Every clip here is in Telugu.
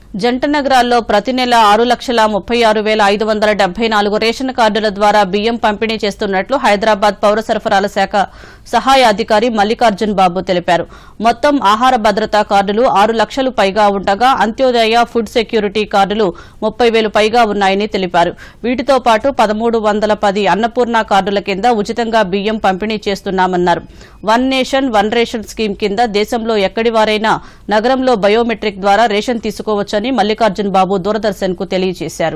జంట నగరాల్లో ప్రతి నెల ఆరు లక్షల ముప్పై ఆరు వేల ఐదు వందల డెబ్బై నాలుగు రేషన్ కార్డుల ద్వారా బియ్యం పంపిణీ చేస్తున్నట్లు హైదరాబాద్ పౌర సరఫరాల శాఖ సహాయ అధికారి మల్లికార్జున్ బాబు తెలిపారు మొత్తం ఆహార భద్రతా కార్డులు ఆరు లక్షలు పైగా ఉండగా అంత్యోదయ ఫుడ్ సెక్యూరిటీ కార్డులు ముప్పై వేలు పైగా ఉన్నాయని తెలిపారు వీటితో పాటు పదమూడు వందల పది అన్నపూర్ణ కార్డుల కింద ఉచితంగా బియ్యం పంపిణీ చేస్తున్నామన్నారు one nation one ration scheme కింద దేశంలో ఎక్కడి వారైనా నగరంలో బయోమెట్రిక్ ద్వారా రేషన్ తీసుకోవచ్చని మల్లికార్జున్ బాబు దూరదర్శన్ కు తెలియజేశారు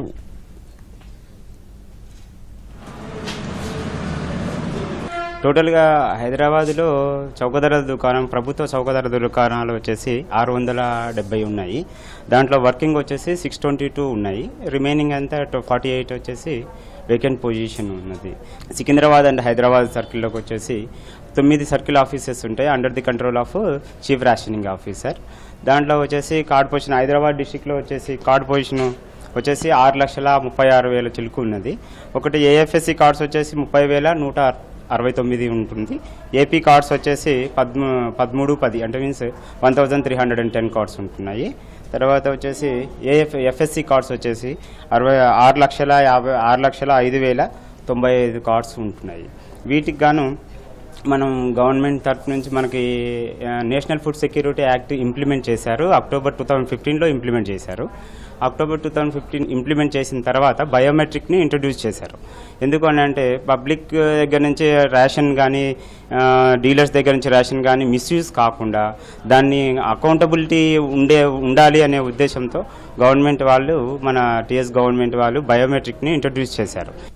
టోటల్గా హైదరాబాద్లో చౌకధర దుకాణం ప్రభుత్వ చౌకధర దుకాణాలు వచ్చేసి ఆరు వందల డెబ్బై ఉన్నాయి దాంట్లో వర్కింగ్ వచ్చేసి సిక్స్ ట్వంటీ టూ ఉన్నాయి రిమైనింగ్ అంతా ఫార్టీ ఎయిట్ వచ్చేసి వేకెంట్ పొజిషన్ ఉన్నది సికింద్రాబాద్ అండ్ హైదరాబాద్ సర్కిల్లోకి వచ్చేసి తొమ్మిది సర్కిల్ ఆఫీసెస్ ఉంటాయి under the control of chief rationing officer దాంట్లో వచ్చేసి కార్డ్ పొజిషన్ హైదరాబాద్ డిస్టిక్లో వచ్చేసి కార్డ్ పొజిషన్ వచ్చేసి ఆరు లక్షల ముప్పై ఆరు వేల చిలుకు ఉన్నది ఒకటి ఏఎఫ్ఎస్సి కార్డ్స్ వచ్చేసి ముప్పై వేల నూట అరవై తొమ్మిది ఉంటుంది ఏపీ కార్డ్స్ వచ్చేసి పద్మూ పదమూడు పది అంటే means one thousand three hundred and ten cards ఉంటున్నాయి తర్వాత వచ్చేసి ఏఎఫ్ ఎఫ్ఎస్సి కార్డ్స్ వచ్చేసి అరవై ఆరు లక్షల యాభై ఆరు లక్షల ఐదు వేల తొంభై ఐదు కార్డ్స్ ఉంటున్నాయి వీటికి గాను మనం గవర్నమెంట్ తరఫు నుంచి మనకి ఆ, National Food Security Act implement చేశారు అక్టోబర్ టూ థౌజండ్ ఫిఫ్టీన్లో ఇంప్లిమెంట్ చేశారు October two thousand fifteen implement చేసిన తర్వాత బయోమెట్రిక్ని ఇంట్రడ్యూస్ చేశారు ఎందుకు అని అంటే పబ్లిక్ దగ్గర నుంచి రేషన్ కానీ డీలర్స్ దగ్గర నుంచి రేషన్ కానీ మిస్యూజ్ కాకుండా దాన్ని అకౌంటబిలిటీ ఉండే ఉండాలి అనే ఉద్దేశంతో గవర్నమెంట్ వాళ్ళు మన టీఎస్ గవర్నమెంట్ వాళ్ళు బయోమెట్రిక్ని ఇంట్రడ్యూస్ చేశారు